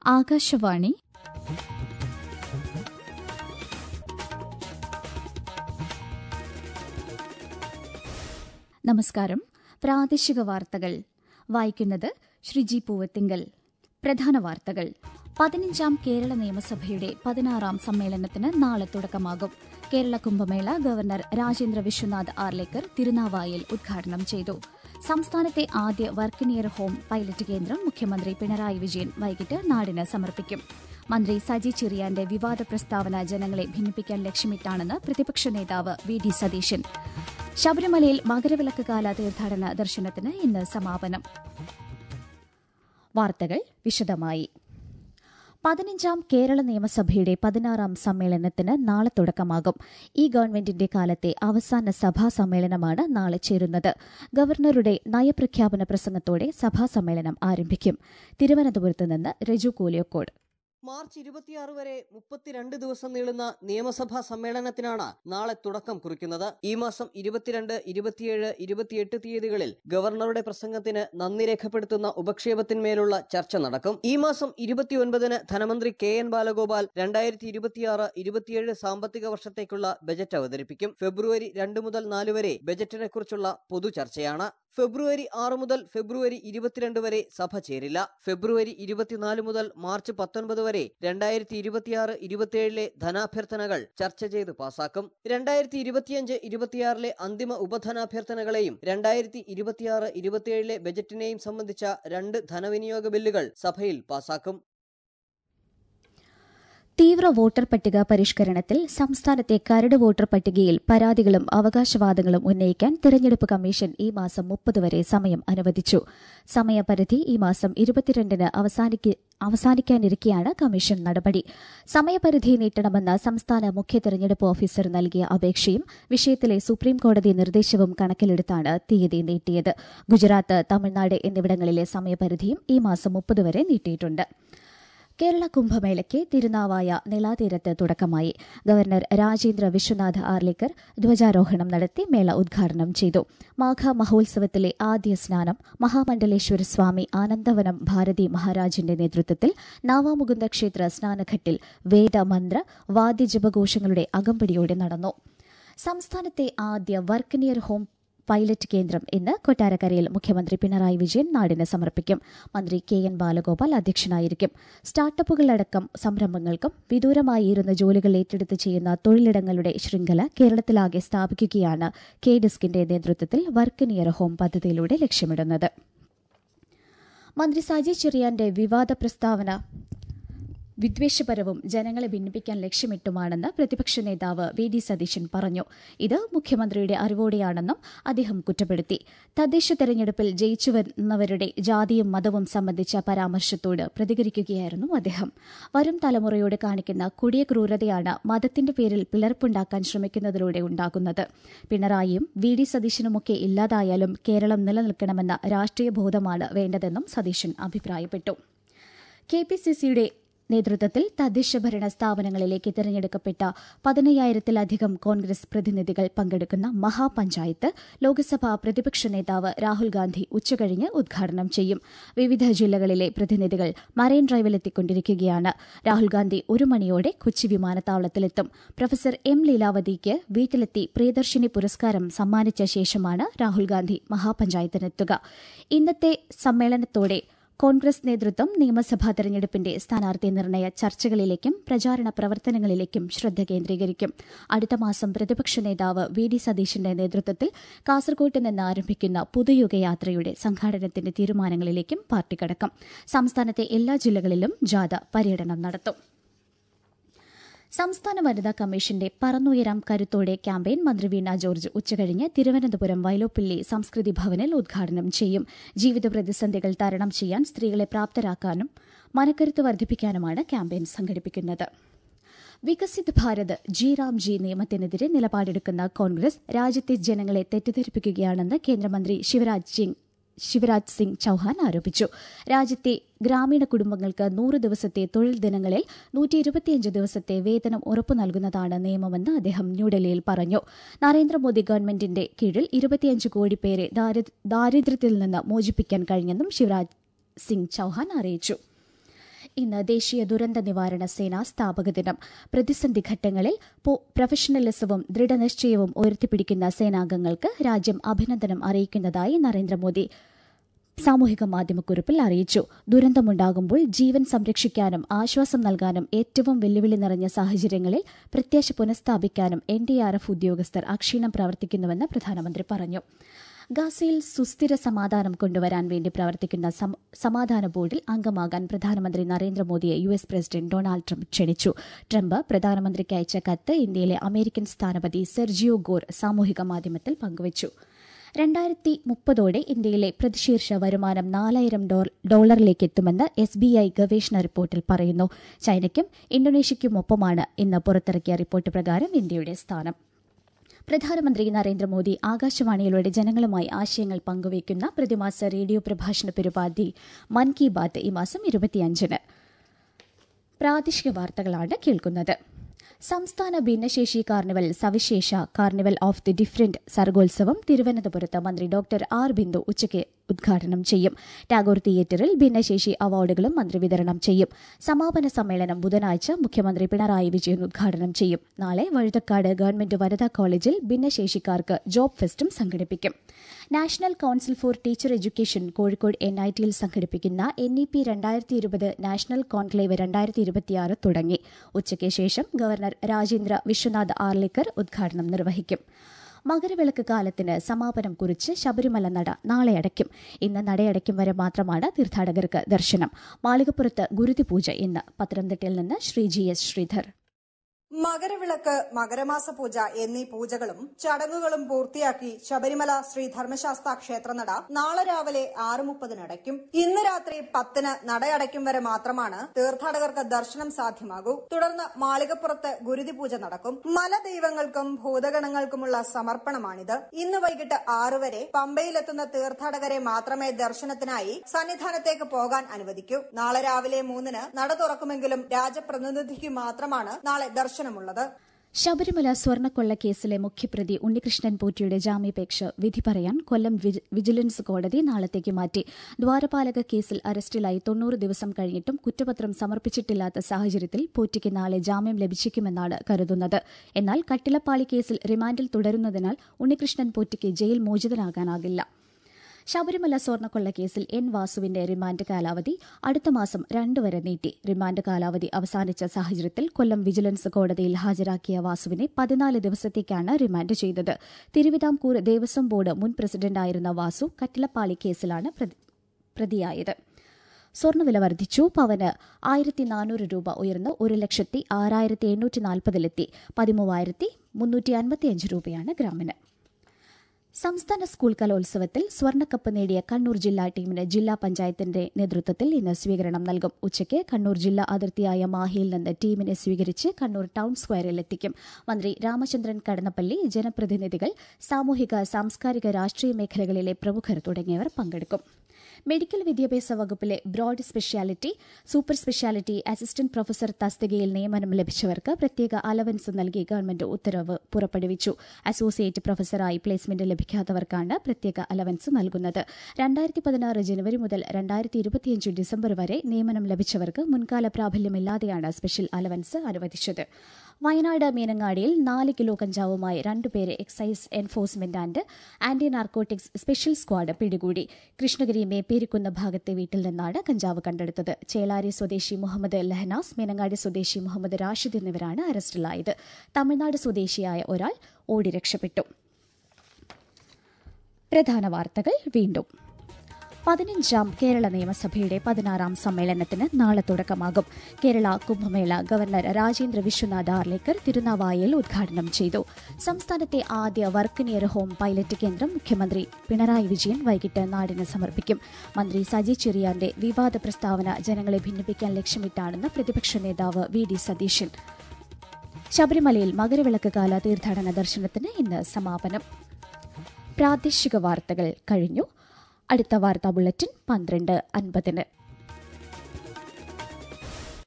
ആകാശവാണി നമസ്കാരം പ്രാദേശിക വാർത്തകൾ വായിക്കുന്നത് ശ്രീജി പൂവത്തിങ്കൽ പ്രധാന വാർത്തകൾ പതിനഞ്ചാം കേരള നിയമസഭയുടെ പതിനാറാം സമ്മേളനത്തിന് നാളെ തുടക്കമാകും കേരള കുംഭമേള ഗവർണർ രാജേന്ദ്ര വിശ്വനാഥ് ആർലേക്കർ തിരുനാവായിൽ ഉദ്ഘാടനം ചെയ്തു സംസ്ഥാനത്തെ ആദ്യ വർക്ക് നിയർ ഹോം പൈലറ്റ് കേന്ദ്രം മുഖ്യമന്ത്രി പിണറായി വിജയൻ വൈകിട്ട് നാടിന് സമർപ്പിക്കും മന്ത്രി സജി ചിറിയാന്റെ വിവാദ പ്രസ്താവന ജനങ്ങളെ ഭിന്നിപ്പിക്കാൻ ലക്ഷ്യമിട്ടാണെന്ന് പ്രതിപക്ഷ നേതാവ് വി ഡി സതീശൻ ശബരിമലയിൽ മകരവിളക്ക് കാല തീർത്ഥാടന ദർശനത്തിന് ഇന്ന് സമാപനം വാർത്തകൾ വിശദമായി പതിനഞ്ചാം കേരള നിയമസഭയുടെ പതിനാറാം സമ്മേളനത്തിന് നാളെ തുടക്കമാകും ഈ ഗവൺമെന്റിന്റെ കാലത്തെ അവസാന സഭാ സമ്മേളനമാണ് നാളെ ചേരുന്നത് ഗവർണറുടെ നയപ്രഖ്യാപന പ്രസംഗത്തോടെ സഭാ സമ്മേളനം ആരംഭിക്കും തിരുവനന്തപുരത്ത് നിന്ന് രജു കൂലിയക്കോട് മാർച്ച് ഇരുപത്തിയാറ് വരെ മുപ്പത്തിരണ്ട് ദിവസം നീളുന്ന നിയമസഭാ സമ്മേളനത്തിനാണ് നാളെ തുടക്കം കുറിക്കുന്നത് ഈ മാസം ഇരുപത്തിരണ്ട് ഇരുപത്തിയേഴ് ഇരുപത്തിയെട്ട് തീയതികളിൽ ഗവർണറുടെ പ്രസംഗത്തിന് നന്ദി രേഖപ്പെടുത്തുന്ന ഉപക്ഷേപത്തിന്മേലുള്ള ചർച്ച നടക്കും ഈ മാസം ഇരുപത്തിയൊൻപതിന് ധനമന്ത്രി കെ എൻ ബാലഗോപാൽ രണ്ടായിരത്തി ഇരുപത്തിയാറ് ഇരുപത്തിയേഴ് സാമ്പത്തിക വർഷത്തേക്കുള്ള ബജറ്റ് അവതരിപ്പിക്കും ഫെബ്രുവരി രണ്ട് മുതൽ നാല് വരെ ബജറ്റിനെ കുറിച്ചുള്ള പൊതുചർച്ചയാണ് ഫെബ്രുവരി ആറ് മുതൽ ഫെബ്രുവരി ഇരുപത്തിരണ്ട് വരെ സഭ ചേരില്ല ഫെബ്രുവരി ഇരുപത്തിനാല് മുതൽ മാർച്ച് പത്തൊൻപത് വരെ രണ്ടായിരത്തി ഇരുപത്തിയാറ് ഇരുപത്തിയേഴിലെ ധനാഭ്യർത്ഥനകൾ ചർച്ച ചെയ്ത് പാസാക്കും രണ്ടായിരത്തി ഇരുപത്തിയഞ്ച് ഇരുപത്തിയാറിലെ അന്തിമ ഉപധനാഭ്യർത്ഥനകളെയും രണ്ടായിരത്തി ഇരുപത്തിയാറ് ഇരുപത്തിയേഴിലെ ബജറ്റിനെയും സംബന്ധിച്ച രണ്ട് ധനവിനിയോഗ ബില്ലുകൾ സഭയിൽ പാസാക്കും തീവ്ര വോട്ടർ പട്ടിക പരിഷ്കരണത്തിൽ സംസ്ഥാനത്തെ കരട് വോട്ടർ പട്ടികയിൽ പരാതികളും അവകാശവാദങ്ങളും ഉന്നയിക്കാൻ തെരഞ്ഞെടുപ്പ് കമ്മീഷൻ ഈ മാസം മുപ്പത് വരെ സമയം അനുവദിച്ചു സമയപരിധി ഈ മാസം ഇരുപത്തിരണ്ടിന് അവസാനിക്കാനിരിക്കെയാണ് കമ്മീഷൻ നടപടി സമയപരിധി നീട്ടണമെന്ന സംസ്ഥാന മുഖ്യ തെരഞ്ഞെടുപ്പ് ഓഫീസർ നൽകിയ അപേക്ഷയും വിഷയത്തിലെ സുപ്രീംകോടതി നിർദ്ദേശവും കണക്കിലെടുത്താണ് തീയതി നീട്ടിയത് ഗുജറാത്ത് തമിഴ്നാട് എന്നിവിടങ്ങളിലെ സമയപരിധിയും ഈ മാസം മുപ്പത് വരെ നീട്ടിയിട്ടുണ്ട് കേരള കുംഭമേളയ്ക്ക് തിരുനാവായ നിലാതീരത്ത് തുടക്കമായി ഗവർണർ രാജേന്ദ്ര വിശ്വനാഥ് ആർലേക്കർ ധ്വജാരോഹണം നടത്തി മേള ഉദ്ഘാടനം ചെയ്തു മാഘ മഹോത്സവത്തിലെ ആദ്യ സ്നാനം മഹാമണ്ഡലേശ്വര സ്വാമി ആനന്ദവനം ഭാരതി മഹാരാജിന്റെ നേതൃത്വത്തിൽ നാവാമുകുന്ദ ക്ഷേത്ര സ്നാനഘട്ടിൽ വേദമന്ത്ര വാദ്യജപഘോഷങ്ങളുടെ അകമ്പടിയോടെ നടന്നു സംസ്ഥാനത്തെ ആദ്യ വർക്ക് നിയർ ഹോം പൈലറ്റ് കേന്ദ്രം ഇന്ന് കൊട്ടാരക്കരയിൽ മുഖ്യമന്ത്രി പിണറായി വിജയൻ നാടിന് സമർപ്പിക്കും മന്ത്രി കെ എൻ ബാലഗോപാൽ അധ്യക്ഷനായിരിക്കും സ്റ്റാർട്ടപ്പുകളടക്കം സംരംഭങ്ങൾക്കും വിദൂരമായി ഇരുന്ന് ജോലികൾ ഏറ്റെടുത്ത് ചെയ്യുന്ന തൊഴിലിടങ്ങളുടെ ശൃംഖല കേരളത്തിലാകെ സ്ഥാപിക്കുകയാണ് കെ ഡിസ്കിന്റെ നേതൃത്വത്തിൽ വർക്ക് നിയർ ഹോം പദ്ധതിയിലൂടെ ലക്ഷ്യമിടുന്നത് മന്ത്രി സജി ചെറിയാന്റെ വിവാദ പ്രസ്താവന വിദ്വേഷപരവും ജനങ്ങളെ ഭിന്നിപ്പിക്കാൻ ലക്ഷ്യമിട്ടുമാണെന്ന് പ്രതിപക്ഷ നേതാവ് വി ഡി സതീശൻ പറഞ്ഞു ഇത് മുഖ്യമന്ത്രിയുടെ അറിവോടെയാണെന്നും അദ്ദേഹം കുറ്റപ്പെടുത്തി തദ്ദേശ തെരഞ്ഞെടുപ്പിൽ ജയിച്ചു വരുന്നവരുടെ ജാതിയും മതവും സംബന്ധിച്ച പരാമർശത്തോട് പ്രതികരിക്കുകയായിരുന്നു അദ്ദേഹം വരും തലമുറയോട് കാണിക്കുന്ന കൊടിയ ക്രൂരതയാണ് മതത്തിന്റെ പേരിൽ പിളർപ്പുണ്ടാക്കാൻ ശ്രമിക്കുന്നതിലൂടെ ഉണ്ടാകുന്നത് പിണറായിയും വി ഡി സതീശനുമൊക്കെ ഇല്ലാതായാലും കേരളം നിലനിൽക്കണമെന്ന രാഷ്ട്രീയ ബോധമാണ് വേണ്ടതെന്നും സതീശൻ അഭിപ്രായപ്പെട്ടു കെ പി സി സിയുടെ നേതൃത്വത്തിൽ തദ്ദേശഭരണ സ്ഥാപനങ്ങളിലേക്ക് തിരഞ്ഞെടുക്കപ്പെട്ട പതിനയ്യായിരത്തിലധികം കോൺഗ്രസ് പ്രതിനിധികൾ പങ്കെടുക്കുന്ന മഹാപഞ്ചായത്ത് ലോക്സഭാ പ്രതിപക്ഷ നേതാവ് രാഹുൽ ഗാന്ധി ഉച്ചകഴിഞ്ഞ് ഉദ്ഘാടനം ചെയ്യും വിവിധ ജില്ലകളിലെ പ്രതിനിധികൾ മറൈൻ ഡ്രൈവിലെത്തിക്കൊണ്ടിരിക്കുകയാണ് രാഹുൽ ഗാന്ധി ഒരു മണിയോടെ കൊച്ചി വിമാനത്താവളത്തിലെത്തും പ്രൊഫസർ എം ലീലാവതിക്ക് വീട്ടിലെത്തി പ്രിയദർശിനി പുരസ്കാരം സമ്മാനിച്ച ശേഷമാണ് രാഹുൽ ഗാന്ധി മഹാപഞ്ചായത്തിനെത്തുക ഇന്നത്തെ സമ്മേളനത്തോടെ കോൺഗ്രസ് നേതൃത്വം നിയമസഭാ തെരഞ്ഞെടുപ്പിന്റെ സ്ഥാനാർത്ഥി നിർണയ ചർച്ചകളിലേക്കും പ്രചാരണ പ്രവർത്തനങ്ങളിലേക്കും ശ്രദ്ധ കേന്ദ്രീകരിക്കും അടുത്ത മാസം പ്രതിപക്ഷ നേതാവ് വി ഡി സതീശന്റെ നേതൃത്വത്തിൽ കാസർകോട്ട് നിന്ന് ആരംഭിക്കുന്ന പുതുയുഗയാത്രയുടെ സംഘാടനത്തിന്റെ തീരുമാനങ്ങളിലേക്കും പാർട്ടി കടക്കും സംസ്ഥാനത്തെ എല്ലാ ജില്ലകളിലും ജാഥ പര്യടനം നടത്തും സംസ്ഥാന വനിതാ കമ്മീഷന്റെ പറന്നുയരാം കരുത്തോടെ ക്യാമ്പയിൻ മന്ത്രി വീണ ജോർജ് ഉച്ചകഴിഞ്ഞ് തിരുവനന്തപുരം വൈലോപ്പിള്ളി സംസ്കൃതി ഭവനിൽ ഉദ്ഘാടനം ചെയ്യും ജീവിത പ്രതിസന്ധികൾ തരണം ചെയ്യാൻ സ്ത്രീകളെ പ്രാപ്തരാക്കാനും മനക്കരുത്ത് വർദ്ധിപ്പിക്കാനുമാണ് ക്യാമ്പയിൻ സംഘടിപ്പിക്കുന്നത് Viksit Bharat G RAM G നിയമത്തിനെതിരെ നിലപാടെടുക്കുന്ന കോൺഗ്രസ് രാജ്യത്തെ ജനങ്ങളെ തെറ്റിദ്ധരിപ്പിക്കുകയാണെന്ന് കേന്ദ്രമന്ത്രി ശിവരാജ് സിംഗ് ശിവരാജ് സിംഗ് ചൌഹാൻ ആരോപിച്ചു രാജ്യത്തെ ഗ്രാമീണ കുടുംബങ്ങൾക്ക് നൂറ് ദിവസത്തെ തൊഴിൽ ദിനങ്ങളിൽ നൂറ്റി ഇരുപത്തിയഞ്ച് ദിവസത്തെ വേതനം ഉറപ്പു നൽകുന്നതാണ് നിയമമെന്ന് അദ്ദേഹം ന്യൂഡൽഹിയിൽ പറഞ്ഞു നരേന്ദ്രമോദി ഗവൺമെന്റിന്റെ കീഴിൽ ഇരുപത്തിയഞ്ച് കോടി പേരെ ദാരിദ്ര്യത്തിൽ നിന്ന് മോചിപ്പിക്കാൻ കഴിഞ്ഞെന്നും ശിവരാജ് സിംഗ് ചൌഹാൻ അറിയിച്ചു ഇന്ന് ദേശീയ ദുരന്ത നിവാരണ സേന സ്ഥാപക ദിനം പ്രതിസന്ധി ഘട്ടങ്ങളിൽ പ്രൊഫഷണലിസവും ദൃഢനിശ്ചയവും ഉയർത്തിപ്പിടിക്കുന്ന സേനാംഗങ്ങൾക്ക് രാജ്യം അഭിനന്ദനം അറിയിക്കുന്നതായി നരേന്ദ്രമോദി സാമൂഹിക മാധ്യമക്കുറിപ്പിൽ അറിയിച്ചു ദുരന്തമുണ്ടാകുമ്പോൾ ജീവൻ സംരക്ഷിക്കാനും ആശ്വാസം നൽകാനും ഏറ്റവും വെല്ലുവിളി നിറഞ്ഞ സാഹചര്യങ്ങളിൽ പ്രത്യാശ പുനഃസ്ഥാപിക്കാനും എൻ ഡി ആർ എഫ് ഉദ്യോഗസ്ഥർ അക്ഷീണം പ്രവർത്തിക്കുന്നുവെന്ന് പ്രധാനമന്ത്രി പറഞ്ഞു ഗാസയിൽ സുസ്ഥിര സമാധാനം കൊണ്ടുവരാൻ വേണ്ടി പ്രവർത്തിക്കുന്ന സമാധാന ബോർഡിൽ അംഗമാകാൻ പ്രധാനമന്ത്രി നരേന്ദ്രമോദിയെ U S president Donald Trump ക്ഷണിച്ചു ട്രംപ് പ്രധാനമന്ത്രിക്ക് അയച്ച കത്ത് ഇന്ത്യയിലെ അമേരിക്കൻ സ്ഥാനപതി സെർജിയോ ഗോർ സാമൂഹിക മാധ്യമത്തിൽ പങ്കുവച്ചു രണ്ടായിരത്തി മുപ്പതോടെ ഇന്ത്യയിലെ പ്രതിശീർഷ വരുമാനം നാലായിരം ഡോളറിലേക്ക് എത്തുമെന്ന് എസ് ബി ഐ ഗവേഷണ റിപ്പോർട്ടിൽ പറയുന്നു ചൈനയ്ക്കും ഇന്തോനേഷ്യയ്ക്കുമൊപ്പമാണ് ഇന്ന് പുറത്തിറക്കിയ റിപ്പോർട്ട് പ്രകാരം ഇന്ത്യയുടെ സ്ഥാനം പ്രധാനമന്ത്രി നരേന്ദ്രമോദി ആകാശവാണിയിലൂടെ ജനങ്ങളുമായി ആശയങ്ങൾ പങ്കുവയ്ക്കുന്ന പ്രതിമാസ റേഡിയോ പ്രഭാഷണ പരിപാടി മൻ കി ബാത്ത് ഈ മാസം ഇരുപത്തിയഞ്ചിന് പ്രാദേശിക വാർത്തകളാണ് കേൾക്കുന്നത് സംസ്ഥാന ഭിന്നശേഷി കാർണിവൽ സവിശേഷ കാർണിവൽ ഓഫ് ദി ഡിഫറന്റ് സർഗോത്സവം തിരുവനന്തപുരത്ത് മന്ത്രി ഡോക്ടർ ആർ ബിന്ദു ഉച്ചയ്ക്ക് ഉദ്ഘാടനം ചെയ്യും ടാഗോർ തിയേറ്ററിൽ ഭിന്നശേഷി അവാർഡുകളും മന്ത്രി വിതരണം ചെയ്യും സമാപന സമ്മേളനം ബുധനാഴ്ച മുഖ്യമന്ത്രി പിണറായി വിജയൻ ഉദ്ഘാടനം ചെയ്യും നാളെ വഴുതക്കാട് ഗവൺമെന്റ് വനിതാ കോളേജിൽ ഭിന്നശേഷിക്കാർക്ക് ജോബ് ഫെസ്റ്റും സംഘടിപ്പിക്കും national council for teacher education Kozhikode N I ടിയിൽ സംഘടിപ്പിക്കുന്ന എൻ ഇ പി രണ്ടായിരത്തി ഇരുപത് നാഷണൽ കോൺക്ലേവ് രണ്ടായിരത്തി ഇരുപത്തിയാറ് തുടങ്ങി ഉച്ചയ്ക്ക് ശേഷം ഗവർണർ രാജേന്ദ്ര വിശ്വനാഥ് ആർലിക്കർ ഉദ്ഘാടനം നിർവഹിക്കും മകരവിളക്ക് കാലത്തിന് സമാപനം കുറിച്ച് ശബരിമല നട നാളെ അടയ്ക്കും ഇന്ന് നടയടയ്ക്കും വരെ മാത്രമാണ് തീർത്ഥാടകർക്ക് ദർശനം മാളികപ്പുറത്ത് ഗുരുതിപൂജ ഇന്ന് പത്തനംതിട്ടയിൽ നിന്ന് ശ്രീ ജി എസ് ശ്രീധർ മകരവിളക്ക് മകരമാസ പൂജ എന്നീ പൂജകളും ചടങ്ങുകളും പൂർത്തിയാക്കി ശബരിമല ശ്രീ ധർമ്മശാസ്ത ക്ഷേത്രനട നാളെ രാവിലെ ആറ് മുപ്പതിന് അടയ്ക്കും ഇന്ന് രാത്രി പത്തിന് നടയടയ്ക്കും വരെ മാത്രമാണ് തീർത്ഥാടകർക്ക് ദർശനം സാധ്യമാകൂ തുടർന്ന് മാളികപ്പുറത്ത് ഗുരുതി പൂജ നടക്കും മലദൈവങ്ങൾക്കും ഭൂതഗണങ്ങൾക്കുമുള്ള സമർപ്പണമാണിത് ഇന്ന് വൈകിട്ട് ആറു വരെ പമ്പയിലെത്തുന്ന തീർത്ഥാടകരെ മാത്രമേ ദർശനത്തിനായി സന്നിധാനത്തേക്ക് പോകാൻ അനുവദിക്കൂ നാളെ രാവിലെ മൂന്നിന് നട തുറക്കുമെങ്കിലും രാജപ്രതിനിധിക്ക് മാത്രമാണ് നാളെ ദർശനം ദർശനമുള്ളത് ശബരിമല സ്വർണ്ണക്കൊള്ള കേസിലെ മുഖ്യപ്രതി ഉണ്ണികൃഷ്ണൻ പോറ്റിയുടെ ജാമ്യാപേക്ഷ വിധി പറയാൻ കൊല്ലം വിജിലൻസ് കോടതി നാളത്തേക്ക് മാറ്റി ദ്വാരപാലക കേസിൽ അറസ്റ്റിലായി തൊണ്ണൂറ് ദിവസം കഴിഞ്ഞിട്ടും കുറ്റപത്രം സമർപ്പിച്ചിട്ടില്ലാത്ത സാഹചര്യത്തിൽ പോറ്റിക്ക് നാളെ ജാമ്യം ലഭിച്ചേക്കുമെന്നാണ് കരുതുന്നത് എന്നാൽ കട്ടിളപ്പാളി കേസിൽ റിമാൻഡിൽ തുടരുന്നതിനാൽ ഉണ്ണികൃഷ്ണൻ പോറ്റിക്ക് ജയിൽ മോചിതനാകാനാകില്ല ശബരിമല സ്വർണ്ണക്കൊള്ള കേസിൽ എൻ വാസുവിന്റെ റിമാൻഡ് കാലാവധി അടുത്ത മാസം രണ്ട് വരെ നീട്ടി റിമാൻഡ് കാലാവധി അവസാനിച്ച സാഹചര്യത്തിൽ കൊല്ലം വിജിലൻസ് കോടതിയിൽ ഹാജരാക്കിയ വാസുവിനെ പതിനാല് ദിവസത്തേക്കാണ് റിമാൻഡ് ചെയ്തത് തിരുവിതാംകൂർ ദേവസ്വം ബോർഡ് മുൻ പ്രസിഡന്റായിരുന്ന വാസു കറ്റിലപ്പാളി കേസിലാണ് പ്രതിയായത് സ്വർണ്ണവില വർദ്ധിച്ചു പവന് ആയിരത്തി നാനൂറ് രൂപ ഉയർന്ന് ഒരു ലക്ഷത്തി ആറായിരത്തി എണ്ണൂറ്റി നാൽപ്പതിലെത്തി പതിമൂവായിരത്തി മുന്നൂറ്റി അൻപത്തിയഞ്ച് രൂപയാണ് ഗ്രാമിന് സംസ്ഥാന സ്കൂൾ കലോത്സവത്തിൽ സ്വർണ്ണക്കപ്പ് നേടിയ കണ്ണൂർ ജില്ലാ ടീമിന് ജില്ലാ പഞ്ചായത്തിന്റെ നേതൃത്വത്തിൽ ഇന്ന് സ്വീകരണം നൽകും ഉച്ചയ്ക്ക് കണ്ണൂർ ജില്ലാ അതിർത്തിയായ മാഹിയിൽ നിന്ന് ടീമിനെ സ്വീകരിച്ച് കണ്ണൂർ ടൌൺ സ്ക്വയറിൽ എത്തിക്കും മന്ത്രി രാമചന്ദ്രൻ കടന്നപ്പള്ളി ജനപ്രതിനിധികൾ സാമൂഹിക സാംസ്കാരിക രാഷ്ട്രീയ മേഖലകളിലെ പ്രമുഖർ തുടങ്ങിയവർ പങ്കെടുക്കും മെഡിക്കൽ വിദ്യാഭ്യാസ വകുപ്പിലെ broad speciality super speciality assistant professor തസ്തികയിൽ നിയമനം ലഭിച്ചവർക്ക് പ്രത്യേക അലവൻസ് നൽകി ഗവൺമെന്റ് ഉത്തരവ് പുറപ്പെടുവിച്ചു അസോസിയേറ്റ് പ്രൊഫസറായി പ്ലേസ്മെന്റ് ലഭിക്കാത്തവർക്കാണ് പ്രത്യേക അലവൻസ് നൽകുന്നത് രണ്ടായിരത്തി പതിനാറ് ജനുവരി മുതൽ രണ്ടായിരത്തി ഇരുപത്തിയഞ്ച് ഡിസംബർ വരെ നിയമനം ലഭിച്ചവർക്ക് മുൻകാല പ്രാബല്യമില്ലാതെയാണ് സ്പെഷ്യൽ അലവൻസ് അനുവദിച്ചത് വയനാട് മീനങ്ങാടിയിൽ നാല് കിലോ കഞ്ചാവുമായി രണ്ടുപേരെ excise enforcement and anti narcotics special squad പിടികൂടി കൃഷ്ണഗിരി മേപ്പേരിക്കുന്ന ഭാഗത്തെ വീട്ടിൽ നിന്നാണ് കഞ്ചാവ് കണ്ടെടുത്തത് ചേലാരി സ്വദേശി മുഹമ്മദ് ലഹനാസ് മീനങ്ങാടി സ്വദേശി മുഹമ്മദ് റാഷിദ് എന്നിവരാണ് അറസ്റ്റിലായത് തമിഴ്നാട് സ്വദേശിയായ ഒരാൾ ഓടി രക്ഷപ്പെട്ടു പ്രധാന വാർത്തകൾ വീണ്ടും പതിനഞ്ചാം കേരള നിയമസഭയുടെ പതിനാറാം സമ്മേളനത്തിന് നാളെ തുടക്കമാകും കേരള കുംഭമേള ഗവർണർ രാജേന്ദ്ര വിശ്വനാഥ് ആർലേക്കർ തിരുനാവായയിൽ ഉദ്ഘാടനം ചെയ്തു സംസ്ഥാനത്തെ ആദ്യ വർക്ക് നിയർ ഹോം പൈലറ്റ് കേന്ദ്രം മുഖ്യമന്ത്രി പിണറായി വിജയൻ വൈകിട്ട് നാടിന് സമർപ്പിക്കും മന്ത്രി സജി ചെറിയാന്റെ വിവാദ പ്രസ്താവന ജനങ്ങളെ ഭിന്നിപ്പിക്കാൻ ലക്ഷ്യമിട്ടാണെന്ന് പ്രതിപക്ഷ നേതാവ് വി ഡി സതീശൻ ശബരിമലയിൽ മകരവിളക്ക് കാല തീർത്ഥാടന ദർശനത്തിന് ഇന്ന് സമാപനം പ്രാദേശിക വാർത്തകൾ കഴിഞ്ഞു അടുത്ത വാർത്താ ബുള്ളറ്റിൻ പന്ത്രണ്ട് അൻപതിന്